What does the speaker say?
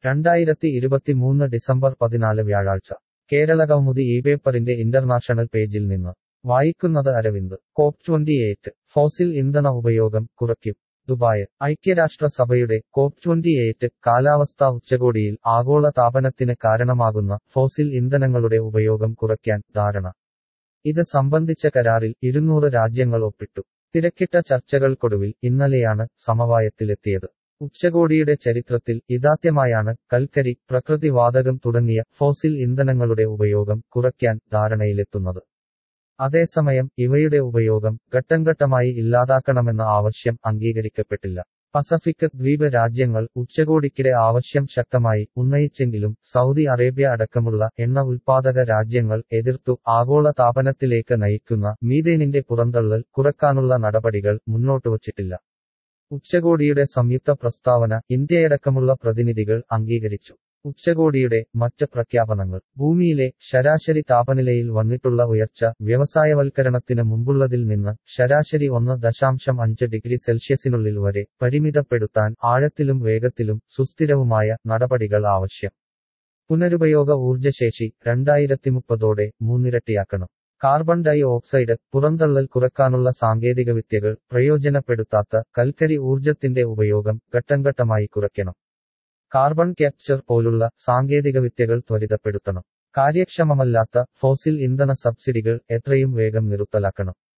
രണ്ടായിരത്തി ഇരുപത്തിമൂന്ന് ഡിസംബർ പതിനാല് വ്യാഴാഴ്ച കേരള കൗമുദി ഈ പേപ്പറിന്റെ ഇന്റർനാഷണൽ പേജിൽ നിന്ന് വായിക്കുന്നത് അരവിന്ദ് കോപ്പ് ട്വന്റിയെയ്റ്റ് ഫോസിൽ ഇന്ധന ഉപയോഗം കുറയ്ക്കും ദുബായ് ഐക്യരാഷ്ട്രസഭയുടെ കോപ്പ് ട്വന്റിയെയ്റ്റ് കാലാവസ്ഥാ ഉച്ചകോടിയിൽ ആഗോള താപനത്തിന് കാരണമാകുന്ന ഫോസിൽ ഇന്ധനങ്ങളുടെ ഉപയോഗം കുറയ്ക്കാൻ ധാരണ ഇത് സംബന്ധിച്ച കരാറിൽ ഇരുന്നൂറ് രാജ്യങ്ങൾ ഒപ്പിട്ടു തിരക്കിട്ട ചർച്ചകൾക്കൊടുവിൽ ഇന്നലെയാണ് സമവായത്തിലെത്തിയത് ഉച്ചകോടിയുടെ ചരിത്രത്തിൽ ഇതാദ്യമായാണ് കൽക്കരി പ്രകൃതിവാതകം തുടങ്ങിയ ഫോസിൽ ഇന്ധനങ്ങളുടെ ഉപയോഗം കുറയ്ക്കാൻ ധാരണയിലെത്തുന്നത് അതേസമയം ഇവയുടെ ഉപയോഗം ഘട്ടംഘട്ടമായി ഇല്ലാതാക്കണമെന്ന ആവശ്യം അംഗീകരിക്കപ്പെട്ടില്ല പസഫിക് ദ്വീപ് രാജ്യങ്ങൾ ഉച്ചകോടിക്കിടെ ആവശ്യം ശക്തമായി ഉന്നയിച്ചെങ്കിലും സൗദി അറേബ്യ അടക്കമുള്ള എണ്ണ ഉൽപാദക രാജ്യങ്ങൾ എതിർത്തു ആഗോള താപനത്തിലേക്ക് നയിക്കുന്ന മീതേനിന്റെ പുറന്തള്ളൽ കുറക്കാനുള്ള നടപടികൾ മുന്നോട്ടുവച്ചിട്ടില്ല ഉച്ചകോടിയുടെ സംയുക്ത പ്രസ്താവന ഇന്ത്യയടക്കമുള്ള പ്രതിനിധികൾ അംഗീകരിച്ചു ഉച്ചകോടിയുടെ മറ്റ് പ്രഖ്യാപനങ്ങൾ ഭൂമിയിലെ ശരാശരി താപനിലയിൽ വന്നിട്ടുള്ള ഉയർച്ച വ്യവസായവൽക്കരണത്തിന് മുമ്പുള്ളതിൽ നിന്ന് ശരാശരി ഒന്ന് ദശാംശം അഞ്ച് ഡിഗ്രി സെൽഷ്യസിനുള്ളിൽ വരെ പരിമിതപ്പെടുത്താൻ ആഴത്തിലും വേഗത്തിലും സുസ്ഥിരവുമായ നടപടികൾ ആവശ്യം പുനരുപയോഗ ഊർജ്ജശേഷി രണ്ടായിരത്തി മുപ്പതോടെ മൂന്നിരട്ടിയാക്കണം കാർബൺ ഡൈ ഓക്സൈഡ് പുറന്തള്ളൽ കുറക്കാനുള്ള സാങ്കേതികവിദ്യകൾ പ്രയോജനപ്പെടുത്താത്ത കൽക്കരി ഊർജത്തിന്റെ ഉപയോഗം ഘട്ടംഘട്ടമായി കുറയ്ക്കണം കാർബൺ ക്യാപ്ചർ പോലുള്ള സാങ്കേതികവിദ്യകൾ ത്വരിതപ്പെടുത്തണം കാര്യക്ഷമമല്ലാത്ത ഫോസിൽ ഇന്ധന സബ്സിഡികൾ എത്രയും വേഗം നിർത്തലാക്കണം